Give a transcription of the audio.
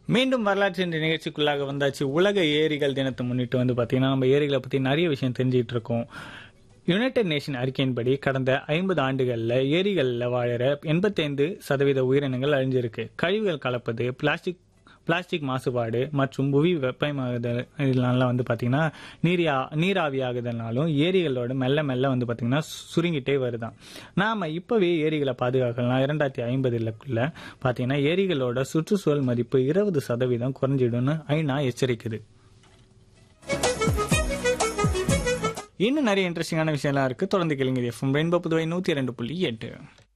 மீண்டும் வரலாற்று என்ற நிகழ்ச்சிக்குள்ளாக வந்தாச்சு உலக ஏரிகள் தினத்தை முன்னிட்டு வந்து பார்த்தீங்கன்னா நம்ம ஏரிகளை பற்றி நிறைய விஷயம் தெரிஞ்சிட்டு இருக்கோம் யுனைடெட் நேஷன் அறிக்கையின்படி கடந்த ஐம்பது ஆண்டுகளில் ஏரிகளில் வாழற எண்பத்தைந்து சதவீத உயிரினங்கள் அழிஞ்சிருக்கு கழிவுகள் கலப்பது பிளாஸ்டிக் பிளாஸ்டிக் மாசுபாடு மற்றும் புவி வெப்பமாகுதல் இதனால வந்து பார்த்தீங்கன்னா நீரியா நீராவியாகுதல்னாலும் ஏரிகளோட மெல்ல மெல்ல வந்து பார்த்தீங்கன்னா சுருங்கிட்டே வருதான் நாம் இப்போவே ஏரிகளை பாதுகாக்கலாம் இரண்டாயிரத்தி ஐம்பதுலக்குள்ள பார்த்தீங்கன்னா ஏரிகளோட சுற்றுச்சூழல் மதிப்பு இருபது சதவீதம் குறைஞ்சிடும்னு ஐநா எச்சரிக்குது இன்னும் நிறைய இன்ட்ரெஸ்டிங்கான விஷயம்லாம் இருக்கு தொடர்ந்து கேளுங்க எஃப்எம் ரெயின்போ புதுவை நூற்றி ரெண்டு புள்ளி எட்டு